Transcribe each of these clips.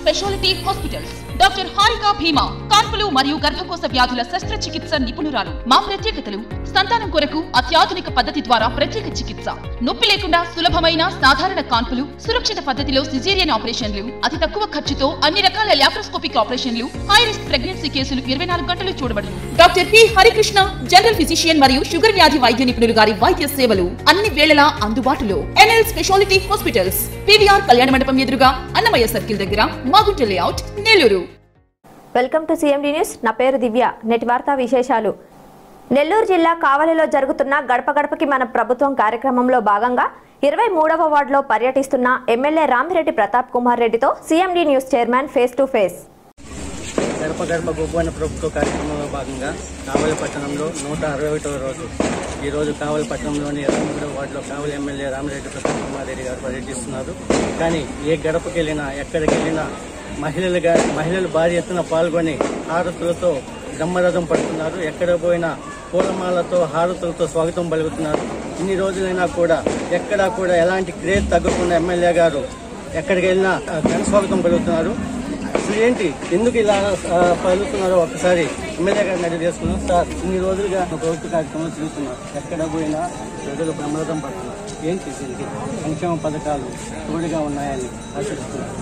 Speciality hospitals doctor Harika భీమా కాన్పులు మరియు గర్భకోశ వ్యాధుల శస్త్రచికిత్స నిపుణురాలు మా ప్రత్యేకతలు సంతానం కొరకు అత్యాధునిక పద్ధతి ద్వారా ప్రత్యేక చికిత్స నొప్పి లేకుండా సులభమైన సాధారణ కాన్పులు సురక్షిత పద్ధతిలో సిజేరియన్ ఆపరేషన్లు అతి తక్కువ ఖర్చుతో అన్ని రకాల లాప్రోస్కోపిక్ ఆపరేషన్లు హై రిస్క్ ప్రెగ్నెన్సీ కేసులు ఇరవై నాలుగు గంటలు చూడబడును doctor P Harikrishna general physician మరియు షుగర్ వ్యాధి వైద్య నిపుణులు గారి వైద్య సేవలు అన్ని వేళలా అందుబాటులో ఎన్ఎల్ స్పెషాలిటీ హాస్పిటల్స్ పివిఆర్ కళ్యాణ మండపం ఎదురుగా అన్నమయ్య సర్కిల్ దగ్గర Magunta layout Nellore welcome to CMD news నా పేరు దివ్య నేటి వార్తా విశేషాలు నెల్లూరు జిల్లా కావలిలో జరుగుతున్న గడప గడపకి మన ప్రభుత్వం కార్యక్రమంలో భాగంగా ఇరవై మూడవ వార్డులో పర్యటిస్తున్న ఎమ్మెల్యే రామిరెడ్డి ప్రతాప్ కుమార్ రెడ్డితో CMD news chairman face to face గడప గడప గొప్పమైన ప్రభుత్వ కార్యక్రమంలో భాగంగా కావలి పట్టణంలో నూట అరవై ఒకటవ రోజు ఈ రోజు కావలి పట్టణంలోని ఇరవై మూడవ వార్డులో కావలి ఎమ్మెల్యే రామిరెడ్డి ప్రతాప్ కుమార్ రెడ్డి గారు పర్యటిస్తున్నారు కానీ ఏ గడపకి వెళ్ళినా ఎక్కడికి వెళ్ళినా మహిళలుగా మహిళలు భారీ ఎత్తున పాల్గొని హారతులతో బ్రహ్మరథం పడుతున్నారు ఎక్కడ పోయినా పూలమాలతో హారతులతో స్వాగతం పలుకుతున్నారు ఇన్ని రోజులైనా కూడా ఎక్కడా కూడా ఎలాంటి క్రేజ్ తగ్గకుండా ఎమ్మెల్యే గారు ఎక్కడికి వెళ్ళినా ఆ, ఘన స్వాగతం పలుకుతున్నారు అసలు ఏంటి ఎందుకు ఇలా ఆ, పలుకుతున్నారో ఒకసారి ఎమ్మెల్యే గారిని అడిగి చేసుకున్నాం సార్ ఇన్ని రోజులుగా ఒక ప్రభుత్వ కార్యక్రమం చూస్తున్నాం ఎక్కడ పోయినా ప్రజలు ప్రమాదం పడుతున్నారు ఏంటి దీనికి సంక్షేమ పథకాలు తోడుగా ఉన్నాయని ఆశిస్తున్నారు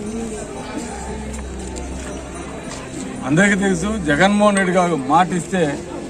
అందరికీ తెలుసు జగన్మోహన్ రెడ్డి గారు మాట ఇస్తే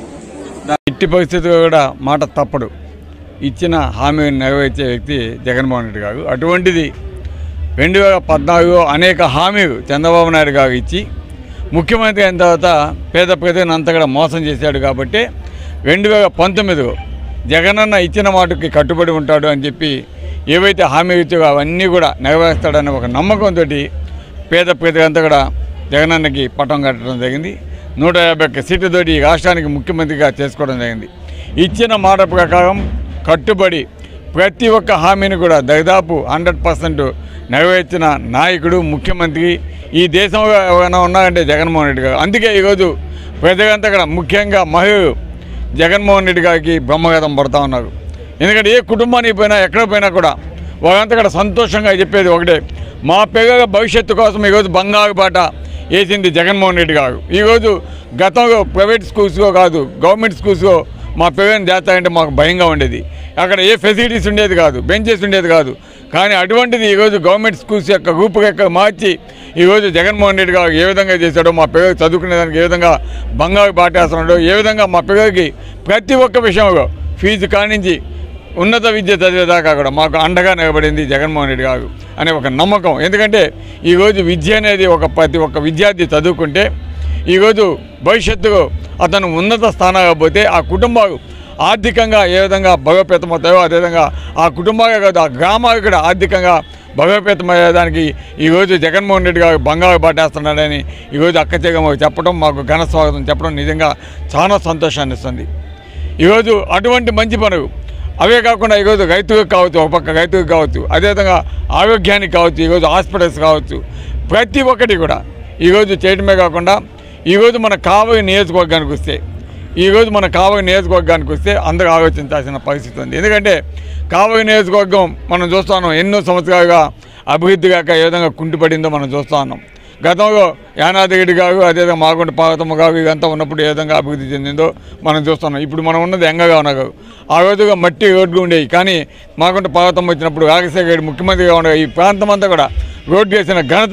దా- ఎట్టి పరిస్థితుల్లో కూడా మాట తప్పడు ఇచ్చిన హామీని నెరవేర్చే వ్యక్తి జగన్మోహన్ రెడ్డి గారు అటువంటిది రెండు వేల పద్నాలుగులో అనేక హామీలు చంద్రబాబు నాయుడు గారు ఇచ్చి ముఖ్యమంత్రి అయిన తర్వాత పేద ప్రజలను అంతా కూడా మోసం చేశాడు కాబట్టి రెండు వేల పంతొమ్మిదిలో జగనన్న ఇచ్చిన మాటకి కట్టుబడి ఉంటాడు అని చెప్పి ఏవైతే హామీలు ఇచ్చారో అవన్నీ కూడా నెరవేరుస్తాడనే ఒక నమ్మకంతో పేద ప్రజలంతా కూడా జగనన్నకి పట్టం కట్టడం జరిగింది నూట యాభై ఒక్క సీట్లతోటి ఈ రాష్ట్రానికి ముఖ్యమంత్రిగా చేసుకోవడం జరిగింది ఇచ్చిన మాట ప్రకారం కట్టుబడి ప్రతి ఒక్క హామీని కూడా దాదాపు హండ్రెడ్ పర్సెంట్ నెరవేర్చిన నాయకుడు ముఖ్యమంత్రి ఈ దేశంలో ఎవరైనా ఉన్నారంటే జగన్మోహన్ రెడ్డి గారు అందుకే ఈరోజు ప్రజలంతా కూడా ముఖ్యంగా మహిళలు జగన్మోహన్ రెడ్డి గారికి బ్రహ్మగతం పడుతూ ఉన్నారు ఎందుకంటే ఏ కుటుంబానికి పోయినా ఎక్కడ పోయినా కూడా వాళ్ళంతా కూడా సంతోషంగా చెప్పేది ఒకటే మా పిల్లల భవిష్యత్తు కోసం ఈరోజు బంగారు బాట వేసింది జగన్మోహన్ రెడ్డి గారు ఈరోజు గతంలో ప్రైవేట్ స్కూల్స్లో కాదు గవర్నమెంట్ స్కూల్స్లో మా పిల్లల్ని చేస్తారంటే మాకు భయంగా ఉండేది అక్కడ ఏ ఫెసిలిటీస్ ఉండేది కాదు బెంచెస్ ఉండేది కాదు కానీ అటువంటిది ఈరోజు గవర్నమెంట్ స్కూల్స్ యొక్క రూపురేఖ మార్చి ఈరోజు జగన్మోహన్ రెడ్డి గారు ఏ విధంగా చేశాడో మా పిల్లలు చదువుకునేదానికి ఏ విధంగా బంగారు బాటేస్తున్నాడో ఏ విధంగా మా పిల్లలకి ప్రతి ఒక్క విషయంలో ఫీజు కానించి ఉన్నత విద్య చదివేదాకా కూడా మాకు అండగా నిలబడింది జగన్మోహన్ రెడ్డి గారు అనే ఒక నమ్మకం ఎందుకంటే ఈరోజు విద్య అనేది ఒక ప్రతి ఒక్క విద్యార్థి చదువుకుంటే ఈరోజు భవిష్యత్తులో అతను ఉన్నత స్థానాలకు పోతే ఆ కుటుంబాలు ఆర్థికంగా ఏ విధంగా బలోపేతమవుతాయో అదేవిధంగా ఆ కుటుంబాలే కాదు ఆ గ్రామాలు కూడా ఆర్థికంగా బలోపేతమయ్యేదానికి ఈరోజు జగన్మోహన్ రెడ్డి గారు బంగారు బాటేస్తున్నాడని ఈరోజు అక్కచెగమ చెప్పడం మాకు ఘన స్వాగతం చెప్పడం నిజంగా చాలా సంతోషాన్ని ఇస్తుంది ఈరోజు అటువంటి మంచి పనులు అవే కాకుండా ఈరోజు రైతులకు కావచ్చు ఒక పక్క రైతులకు కావచ్చు అదేవిధంగా ఆరోగ్యానికి కావచ్చు ఈరోజు హాస్పిటల్స్ కావచ్చు ప్రతి ఒక్కటి కూడా ఈరోజు చేయడమే కాకుండా ఈరోజు మన కావలి నియోజకవర్గానికి వస్తే ఈరోజు మన కావలి నియోజకవర్గానికి వస్తే అందరూ ఆలోచించాల్సిన పరిస్థితి ఉంది ఎందుకంటే కావలి నియోజకవర్గం మనం చూస్తున్నాం ఎన్నో సంవత్సరాలుగా అభివృద్ధి కాక ఏ విధంగా కుంటుపడిందో మనం చూస్తూ ఉన్నాం గతంలో యానాది రెడ్డి గారు అదేవిధంగా మాగుంట పార్వతమ్మ గారు ఇదంతా ఉన్నప్పుడు ఏ విధంగా అభివృద్ధి చెందిందో మనం చూస్తున్నాం ఇప్పుడు మనం ఉన్నది ఎంగగా ఉన్నారు ఆ రోజుగా మట్టి రోడ్లు ఉండేవి కానీ మాగుంట పార్వతమ్మ వచ్చినప్పుడు రాజశేఖర రెడ్డి ముఖ్యమంత్రిగా ఉండగా ఈ ప్రాంతం అంతా కూడా రోడ్డు వేసిన ఘనత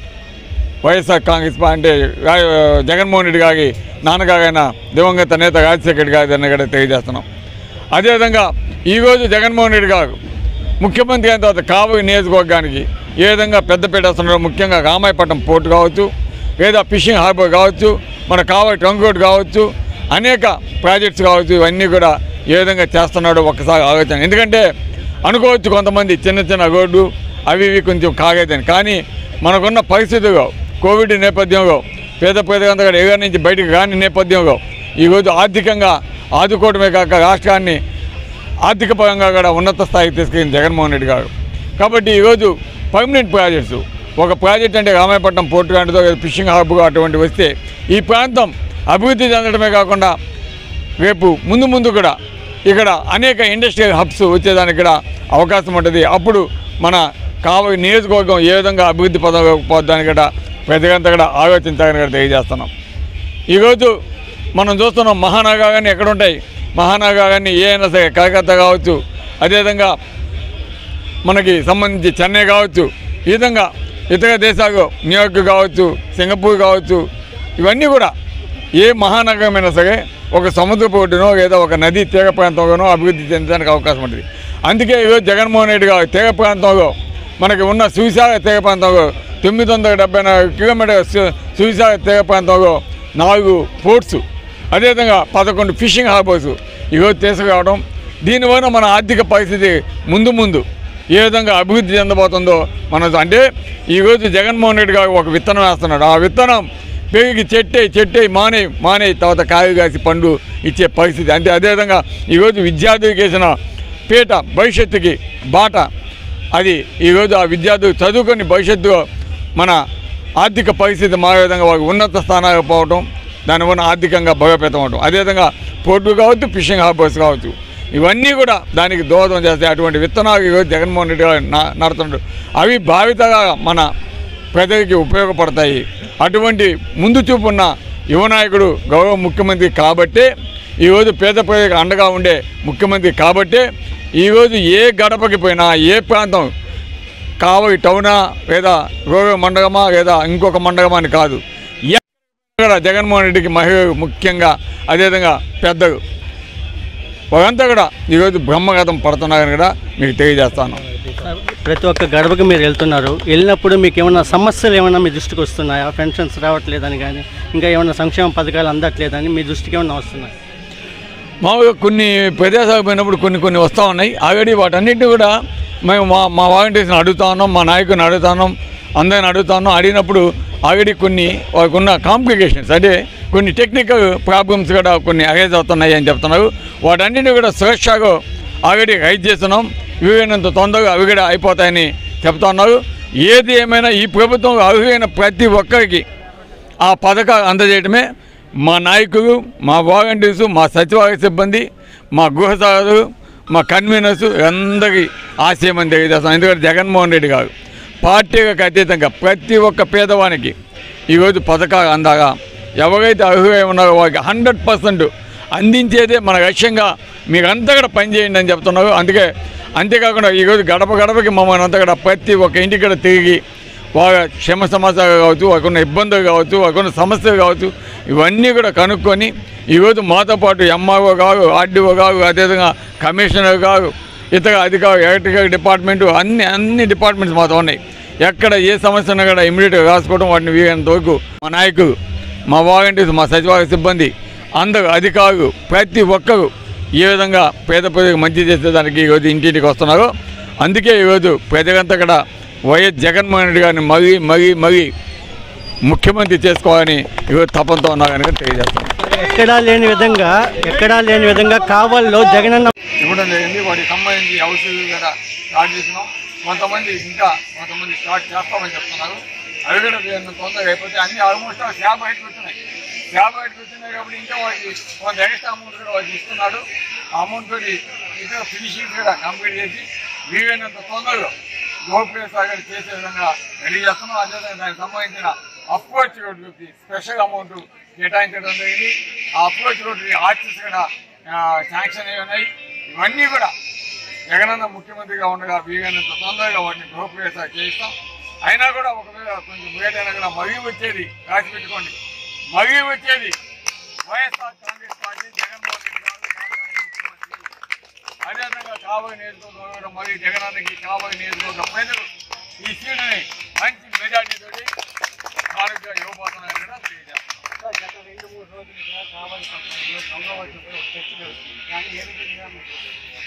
వైఎస్ఆర్ కాంగ్రెస్ పా- అంటే రా- జగన్మోహన్ రెడ్డి గారి నాన్నగారైన దివంగత నేత రాజశేఖర రెడ్డి గారి అని కూడా తెలియజేస్తున్నాం అదేవిధంగా ఈరోజు జగన్మోహన్ రెడ్డి గారు ముఖ్యమంత్రి అయిన తర్వాత కావలి నియోజకవర్గానికి ఏ విధంగా పెద్దపేట వస్తున్నారో ముఖ్యంగా రామాయపట్నం పోర్టు కావచ్చు లేదా ఫిషింగ్ హార్బర్ కావచ్చు మన కావలి ట్రంక్ రోడ్ కావచ్చు అనేక ప్రాజెక్ట్స్ కావచ్చు ఇవన్నీ కూడా ఏ విధంగా చేస్తున్నాడో ఒక్కసారి ఆలోచన ఎందుకంటే అనుకోవచ్చు కొంతమంది చిన్న చిన్న రోడ్డు అవి ఇవి కొంచెం కాగేదని కానీ మనకున్న పరిస్థితుల్లో కోవిడ్ నేపథ్యంలో పేద పేదలంతా కూడా ఏదో నుంచి బయటకు రాని నేపథ్యంలో ఈరోజు ఆర్థికంగా ఆదుకోవడమే కాక రాష్ట్రాన్ని ఆర్థిక పరంగా కూడా ఉన్నత స్థాయికి తీసుకెళ్ళింది జగన్మోహన్ రెడ్డి గారు కాబట్టి ఈరోజు పర్మనెంట్ ప్రాజెక్ట్స్ ఒక ప్రాజెక్ట్ అంటే రామాయపట్నం పోర్టు లాంటిదో లేదా ఫిషింగ్ హబ్ అటువంటి వస్తే ఈ ప్రాంతం అభివృద్ధి చెందడమే కాకుండా రేపు ముందు ముందు కూడా ఇక్కడ అనేక ఇండస్ట్రియల్ హబ్స్ వచ్చేదానికి కూడా అవకాశం ఉంటుంది అప్పుడు మన కావలి నియోజకవర్గం ఏ విధంగా అభివృద్ధి పదకపోద్దానికి కూడా ప్రతిగంతా కూడా ఆలోచించాలని కూడా తెలియజేస్తున్నాం ఈరోజు మనం చూస్తున్నాం మహానగరాన్ని ఎక్కడ ఉంటాయి మహానగరాన్ని ఏ అయినా సరే కలకత్తా కావచ్చు అదేవిధంగా మనకి సంబంధించి చెన్నై కావచ్చు ఈ విధంగా ఇతర దేశాలు న్యూయార్క్ కావచ్చు సింగపూర్ కావచ్చు ఇవన్నీ కూడా ఏ మహానగరమైనా సరే ఒక సముద్రపు ఒడ్డునో లేదా ఒక నది తీర ప్రాంతంలోనో అభివృద్ధి చెందడానికి అవకాశం ఉంటుంది అందుకే ఈరోజు జగన్మోహన్ రెడ్డి గారు తీర ప్రాంతంలో మనకి ఉన్న సువిశాల తీర ప్రాంతంలో తొమ్మిది వందల డెబ్బై నాలుగు కిలోమీటర్ సువిశాల తీర ప్రాంతంలో నాలుగు పోర్ట్స్ అదేవిధంగా పదకొండు ఫిషింగ్ హార్బర్స్ ఈరోజు తీసుకురావడం దీనివల్ల మన ఆర్థిక పరిస్థితి ముందు ముందు ఏ విధంగా అభివృద్ధి చెందబోతుందో మన అంటే ఈరోజు జగన్మోహన్ రెడ్డి గారు ఒక విత్తనం వేస్తున్నాడు ఆ విత్తనం పెరిగి చెట్టే చెట్టే మానే మానే తర్వాత కాయ కాసి పండు ఇచ్చే పరిస్థితి అంటే అదేవిధంగా ఈరోజు విద్యార్థులకు వేసిన పీట భవిష్యత్తుకి బాట అది ఈరోజు ఆ విద్యార్థులు చదువుకొని భవిష్యత్తులో మన ఆర్థిక పరిస్థితి మారే విధంగా వాళ్ళకి ఉన్నత స్థానాలకు పోవటం దానివల్ల ఆర్థికంగా బలోపేతం అవటం అదేవిధంగా పోర్టు కావచ్చు ఫిషింగ్ హార్బర్స్ కావచ్చు ఇవన్నీ కూడా దానికి దోహదం చేస్తాయి అటువంటి విత్తనాలు ఈరోజు జగన్మోహన్ రెడ్డి గారు నా- నడుతున్నాడు అవి భావితగా మన ప్రజలకి ఉపయోగపడతాయి అటువంటి ముందు చూపున్న యువనాయకుడు గౌరవ ముఖ్యమంత్రి కాబట్టే ఈరోజు పేద ప్రజలకు అండగా ఉండే ముఖ్యమంత్రి కాబట్టే ఈరోజు ఏ గడపకి పోయినా ఏ ప్రాంతం కావలి టౌనా లేదా రోగ మండలమా లేదా ఇంకొక మండలమా అని కాదు ఎక్కడ జగన్మోహన్ రెడ్డికి మహిళలు ముఖ్యంగా అదేవిధంగా పెద్దలు వాళ్ళంతా కూడా ఈరోజు బ్రహ్మగతం పడుతున్నారని కూడా మీకు తెలియజేస్తాను ప్రతి ఒక్క గడపకి మీరు వెళ్తున్నారు వెళ్ళినప్పుడు మీకు ఏమైనా సమస్యలు ఏమైనా మీ దృష్టికి వస్తున్నాయా పెన్షన్స్ రావట్లేదని కానీ ఇంకా ఏమైనా సంక్షేమ పథకాలు అందట్లేదని మీ దృష్టికి ఏమైనా వస్తున్నాయి మామూలుగా కొన్ని ప్రదేశాలకు పోయినప్పుడు కొన్ని కొన్ని వస్తూ ఉన్నాయి ఆల్రెడీ వాటన్నిటిని కూడా మేము మా మా వాలంటీర్స్ని అడుగుతా ఉన్నాం మా నాయకుని అడుగుతా ఉన్నాం అందరిని అడుగుతా ఉన్నాం అడిగినప్పుడు ఆల్రెడీ కొన్ని వాళ్ళకు ఉన్న కాంప్లికేషన్స్ అంటే కొన్ని టెక్నికల్ ప్రాబ్లమ్స్ కూడా కొన్ని అరేజ్ అవుతున్నాయి అని చెప్తున్నారు వాటన్నిటిని కూడా సురక్షగా ఆల్రెడీ రైజ్ చేస్తున్నాం వీలైనంత తొందరగా అవి కూడా అయిపోతాయని చెప్తా ఉన్నారు ఏది ఏమైనా ఈ ప్రభుత్వం అర్హులైన ప్రతి ఒక్కరికి ఆ పథకాలు అందజేయడమే మా నాయకులు మా వాలంటీర్స్ మా సచివాలయ సిబ్బంది మా గృహ సహాయులు మా కన్వీనర్స్ అందరికీ ఆశయమని తెలియజేస్తాం ఎందుకంటే జగన్మోహన్ రెడ్డి గారు పార్టీలకు అతీతంగా ప్రతి ఒక్క పేదవానికి ఈరోజు పథకాలు అందాగా ఎవరైతే అర్హులై ఉన్నారో వారికి హండ్రెడ్ పర్సెంట్ అందించేదే మన లక్ష్యంగా మీరంతా కూడా పనిచేయండి అని చెప్తున్నారు అందుకే అంతేకాకుండా ఈరోజు గడప గడపకి మమ్మల్ని అంతా కూడా ప్రతి ఒక్క ఇంటికి కూడా తిరిగి వాళ్ళ క్షమ సమాచారం కావచ్చు వాళ్ళకున్న ఇబ్బందులు కావచ్చు వాళ్ళకున్న సమస్యలు కావచ్చు ఇవన్నీ కూడా కనుక్కొని ఈరోజు మాతో పాటు ఎంఆర్ఓ కాదు ఆర్డీఓ కాదు అదేవిధంగా కమిషనర్ కాదు ఇతర అధికారులు ఎలక్ట్రికల్ డిపార్ట్మెంటు అన్ని అన్ని డిపార్ట్మెంట్స్ మాతో ఉన్నాయి ఎక్కడ ఏ సమస్య ఉన్నా కూడా ఇమీడియట్గా రాసుకోవడం వాటిని వీలైనంత వరకు మా నాయకులు మా వాలంటీర్స్ మా సచివాలయ సిబ్బంది అందరూ అధికారులు ప్రతి ఒక్కరు ఏ విధంగా పేద ప్రజలకు మంచి చేసేదానికి ఈరోజు ఇంటింటికి వస్తున్నారు అందుకే ఈరోజు ప్రజలంతా కూడా వైఎస్ జగన్మోహన్ రెడ్డి గారిని మరీ మరీ మరీ ముఖ్యమంత్రి చేసుకోవాలని ఈరోజు తపంతో ఉన్నారు కనుక తెలియజేస్తాను ఎక్కడా లేని విధంగా ఎక్కడా లేని విధంగా కావాల్లో జగనన్న ఇవ్వడం జరిగింది వాటికి సంబంధించి హౌస్ కూడా స్టార్ట్ చేసినాం కొంతమంది ఇంకా కొంతమంది స్టార్ట్ చేస్తామని చెప్తున్నారు అవి కూడా వీళ్ళని తొందరగా అయిపోతే అన్ని ఆల్మోస్ట్ స్లాబ్ బయటకు వచ్చినాయి స్లాబ్ బయటకు వచ్చినాయి కాబట్టి ఇంకా వాటికి కొంత ఎక్స్ట్రా అమౌంట్ కూడా వాటికి ఇస్తున్నాడు ఆ అమౌంట్ తోటి ఇంకా ఫినిషింగ్ కూడా కంప్లీట్ చేసి వీలైనంత తొందరగా గోప్రియ సాగర్ చేసే విధంగా రెడీ చేస్తున్నాం అదేవిధంగా దానికి సంబంధించిన అప్రోచ్ రోడ్డుకి స్పెషల్ అమౌంట్ కేటాయించడం జరిగింది ఆ అప్రోచ్ రోడ్డు ఆర్చెస్ కూడా శాంక్షన్ అయి ఉన్నాయి ఇవన్నీ కూడా జగనన్న ముఖ్యమంత్రిగా ఉండగా వీలైనంత తొందరగా వాటిని గృహప్రవేశ చేయిస్తాం అయినా కూడా ఒకవేళ కొంచెం లేట్ అయినా కూడా మరీ వచ్చేది రాసి పెట్టుకోండి మరీ వచ్చేది వైఎస్ఆర్ కాంగ్రెస్ పార్టీ జగన్మోహన్ రెడ్డి గారు రాష్ట్రానికి ముఖ్యమంత్రి అదేవిధంగా కాబోయే నియోజకవర్గంలో మరి జగనానికి కాబోయే నియోజకవర్గ ప్రజలు ఈ సీటుని మంచి మెజార్టీ తోటి కానుక ఇవ్వబోతున్నారని కూడా తెలియజేస్తున్నాం గత రెండు మూడు రోజులుగా కావాలి దొంగ వచ్చి చర్చ జరుగుతుంది కానీ ఏ విధంగా మీకు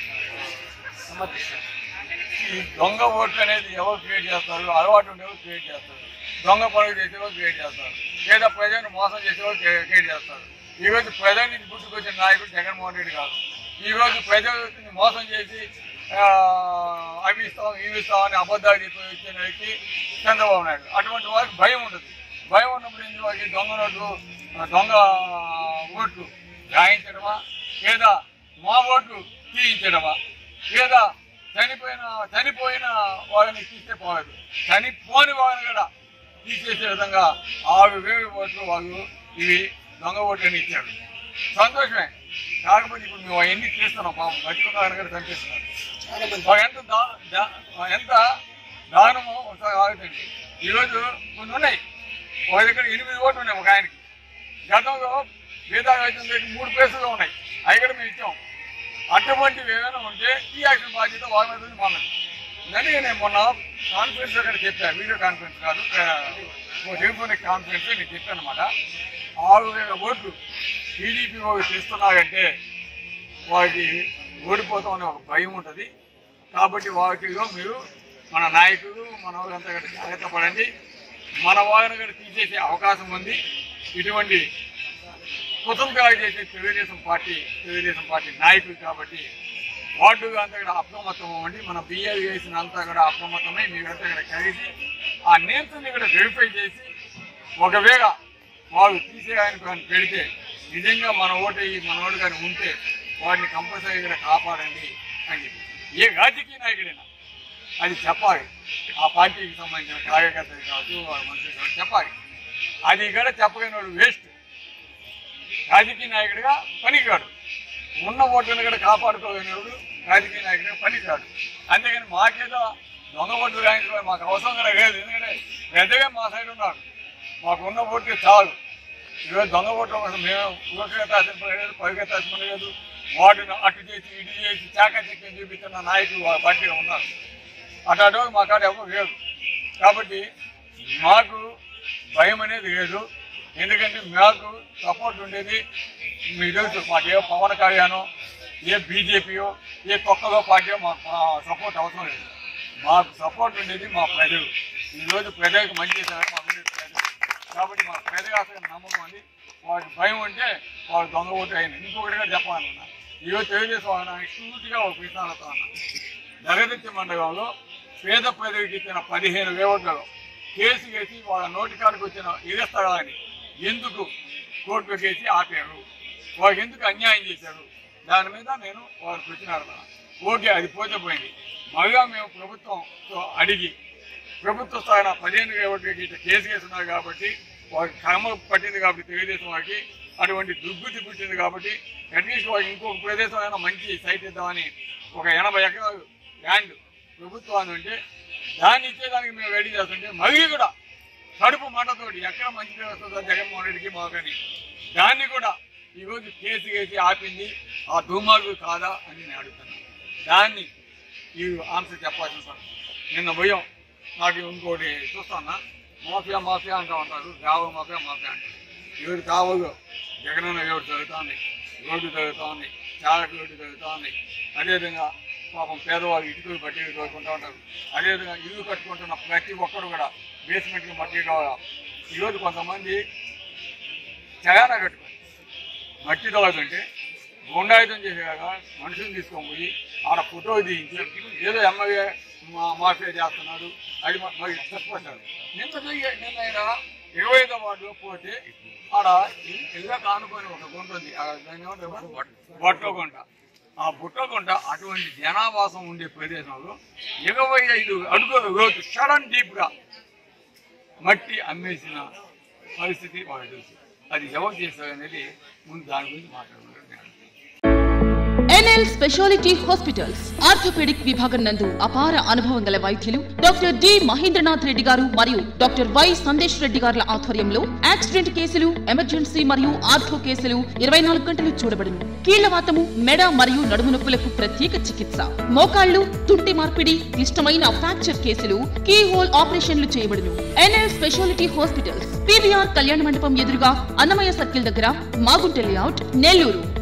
సమర్థిస్తారు ఈ దొంగ ఓట్లు అనేది ఎవరు క్రియేట్ చేస్తారు అలవాటు ఉండే ఎవరు క్రియేట్ చేస్తారు దొంగ పనులు చేసేవారు క్రియేట్ చేస్తారు లేదా ప్రజలను మోసం చేసేవారు క్రియేట్ చేస్తారు ఈ రోజు ప్రజల నుంచి గుర్తుకొచ్చిన నాయకుడు జగన్మోహన్ రెడ్డి గారు ఈ రోజు ప్రజలని మోసం చేసి ఆ, అవి ఇస్తాం ఇవి ఇస్తాం అని అబద్ధాలు చెప్పి వచ్చిన వ్యక్తి చంద్రబాబు నాయుడు అటువంటి వారికి భయం ఉండదు భయం ఉన్నప్పుడు ఏంటి వారికి దొంగ నోట్లు ఆ, దొంగ ఓట్లు రాయించడమా లేదా మా ఓట్లు తీయించడమా లేదా చనిపోయిన చనిపోయిన వాళ్ళని తీస్తే పోలేదు చనిపోని వాళ్ళని కూడా తీసేసే విధంగా ఆరు వేలు ఓట్లు వాళ్ళు ఇవి దొంగ ఓట్లని ఇచ్చారు సంతోషమే కాకపోతే ఇప్పుడు మేము అవన్నీ తీస్తున్నాం పాపం బతికున్న ఆయన కూడా కనిపిస్తున్నారు వాళ్ళు ఎంత దా- దా- ఎంత దానమో ఒకసారి ఆగుతుంది ఈరోజు కొన్ని ఉన్నాయి వాళ్ళ దగ్గర ఎనిమిది ఓట్లు ఉన్నాయి ఒక ఆయనకి గతంలో వేదావేతం దగ్గర మూడు ప్లేసులు ఉన్నాయి అవి కూడా మేము ఇచ్చాం అటువంటివి ఏమైనా ఉంటే ఈ యాక్షన్ బాధ్యత వాళ్ళ మీద ఉంది, మా మీద అందుకే నేను మొన్న కాన్ఫరెన్స్ లో కూడా చెప్పాను వీడియో కాన్ఫరెన్స్ కాదు టెలిఫోనిక్ కాన్ఫరెన్స్ నేను చెప్పాను అనమాట ఆరు వేల ఓట్లు టీడీపీ వాళ్ళు చేస్తున్నారంటే వారికి ఓడిపోతాం అనే ఒక భయం ఉంటుంది కాబట్టి వాటిలో మీరు మన నాయకులు మన వాళ్ళంతా కూడా జాగ్రత్త పడండి మన వాళ్ళని కూడా తీసేసే అవకాశం ఉంది ఇటువంటి కుటుంబాలు చేసే తెలుగుదేశం పార్టీ తెలుగుదేశం పార్టీ నాయకులు కాబట్టి వార్డుగా అంతా కూడా అప్రమత్తం అవ్వండి మన బిఏ చేసిన అంతా కూడా అప్రమత్తమై మీరంతా కూడా కలిసి ఆ నేమ్స్ కూడా వెరిఫై చేసి ఒకవేళ వాళ్ళు తీసేయడానికి కానీ పెడితే నిజంగా మన ఓటు వేయి మన ఓటు కానీ ఉంటే వాడిని కంపల్సరీగా కాపాడండి అని చెప్పి ఏ రాజకీయ నాయకుడైనా అది చెప్పాలి ఆ పార్టీకి సంబంధించిన కార్యకర్తలు కావచ్చు వాళ్ళ మనుషులు కావచ్చు చెప్పాలి అది కూడా చెప్పలేని వాడు వేస్ట్ రాజకీయ నాయకుడిగా పనికిరాడు ఉన్న ఓట్లను కూడా కాపాడుకోలేనివాడు రాజకీయ నాయకుడిగా పనికిరాడు అంతేగాని మాకేదో దొంగ ఓట్లు రాయించుకోవాలి మాకు అవసరం కూడా లేదు ఎందుకంటే పెద్దగా మా సైడ్ ఉన్నారు మాకు ఉన్న ఓట్లు చాలు ఈరోజు దొంగ ఓట్ల కోసం మేము ఊరికే తాసిపడలేదు పైగా తాసిపడలేదు వాటిని అటు చేసి ఇటు చేసి చాకచక్యం చూపించిన నాయకులు వాళ్ళ పార్టీలో ఉన్నారు అటు మా కాడ ఎవరు లేదు కాబట్టి మాకు భయం అనేది లేదు ఎందుకంటే మాకు సపోర్ట్ ఉండేది మీకు తెలుసు మాకు ఏ పవన్ కళ్యాణో ఏ బీజేపీయో ఏ కొత్తలో పార్టీయో మాకు సపోర్ట్ అవసరం లేదు మాకు సపోర్ట్ ఉండేది మా ప్రజలు ఈరోజు ప్రజలకు మంచి చేశారు మాకు ఉండేది ప్రజలు కాబట్టి మా ప్రజలు అసలు నమ్మకం అండి వాడికి భయం ఉంటే వాడు దొంగ ఓటు అయింది ఇంకొకటి కూడా చెప్పాలన్నా ఈరోజు తెలుగుదేశం వాళ్ళని సూటిగా ఒక విషయాలతో అన్నా జగదత్తి మండలంలో పేద ప్రజలకు ఇచ్చిన పదిహేను వేవట్లలో కేసు వేసి వాళ్ళ నోటికాడికి వచ్చిన ఇదే స్థలాన్ని ఎందుకు కోర్టులో కేసి ఆపారు వాళ్ళకి ఎందుకు అన్యాయం చేశారు దాని మీద నేను వాళ్ళకి వచ్చినారు ఓకే అది పోతే పోయింది మళ్ళా మేము ప్రభుత్వంతో అడిగి ప్రభుత్వ స్థాయిన పదిహేను వేవట్లకి ఇట్లా కేసు వేస్తున్నారు కాబట్టి వాళ్ళకి కర్మ పట్టింది కాబట్టి తెలుగుదేశం వారికి అటువంటి దుర్బుద్ధి పుట్టింది కాబట్టి అట్లీస్ట్ వాళ్ళకి ఇంకొక ప్రదేశం అయినా మంచి సైట్ ఇద్దామని ఒక ఎనభై ఎకరాలు ల్యాండ్ ప్రభుత్వాన్ని ఉంటే దాన్ని ఇచ్చేదానికి మేము రెడీ చేస్తుంటే మళ్ళీ కూడా కడుపు మంటతోటి ఎక్కడ మంచి పేరు వస్తుందో జగన్మోహన్ రెడ్డికి మాకని దాన్ని కూడా ఈరోజు కేసు వేసి ఆపింది ఆ దుర్మార్గు కాదా అని నేను అడుగుతున్నాను దాన్ని ఈ ఆన్సర్ చెప్పాల్సిన పని. నిన్న భయం నాకు ఇంకోటి చూస్తానా మాఫియా మాఫియా అంటూ ఉంటారు గావ మాఫియా మాఫియా అంటారు ఎవరు కావదు జగనన్న ఎవరు జరుగుతుంది రోడ్డు జరుగుతూ ఉంది చాలక రోడ్డు జరుగుతూ ఉంది అదేవిధంగా పాపం పేదవాళ్ళు ఇటుకలు బట్టి తోడుకుంటూ ఉంటారు అదేవిధంగా ఇల్లు కట్టుకుంటున్న ప్రతి ఒక్కరు కూడా బేస్మెంట్కి మట్టి కావాలి ఈరోజు కొంతమంది చగానా కట్టుకోవాలి మట్టి తోలుతుంటే గుండాయుధం చేసేలాగ మనుషులు తీసుకొని పోయి ఆడ ఫోటో తీయించి ఏదో ఎమ్మెల్యే మా మాఫియా చేస్తున్నాడు అది మా- మరి చెప్పంటారు నిన్న జరిగే నిన్న ఆయన ఇరవై ఐదో వార్డులో పోతే ఆడ ఇల్లు కానుకొని ఒక గుంట ఉంది ఆ దాన్ని ఏమంటారు బొట్ట గుంట ఆ బుట్ట గుంట అటువంటి జనావాసం ఉండే ప్రదేశంలో ఇరవై ఐదు అడుగుల లోతు సడన్ డీప్ గా మట్టి అమ్మేసిన పరిస్థితి వాళ్ళకి తెలుసు అది ఎవరు చేస్తారు అనేది ముందు దాని గురించి మాట్లాడుకుంటారు ఎన్ఎల్ స్పెషాలిటీ హాస్పిటల్స్ ఆర్థోపెడిక్ విభాగం నందు అపార అనుభవం గల వైద్యులు డాక్టర్ డి మహేంద్రనాథ్ రెడ్డి గారు మరియు డాక్టర్ వై సందేశ్ రెడ్డి గారుల ఆధ్వర్యంలో యాక్సిడెంట్ కేసులు ఎమర్జెన్సీ మరియు ఆర్థో కేసులు ఇరవై నాలుగు గంటలు చూడబడును కీళ్లవాతము మెడ మరియు నడుము నొప్పులకు ప్రత్యేక చికిత్స మోకాళ్లు తుంటి మార్పిడి క్లిష్టమైన ఫ్రాక్చర్ కేసులు కీ హోల్ ఆపరేషన్లు చేయబడును ఎన్ఎల్ స్పెషాలిటీ హాస్పిటల్స్ పీవీఆర్ కళ్యాణ మండపం ఎదురుగా అన్నమయ్య సర్కిల్ దగ్గర మాగుంట లేఅవుట్ నెల్లూరు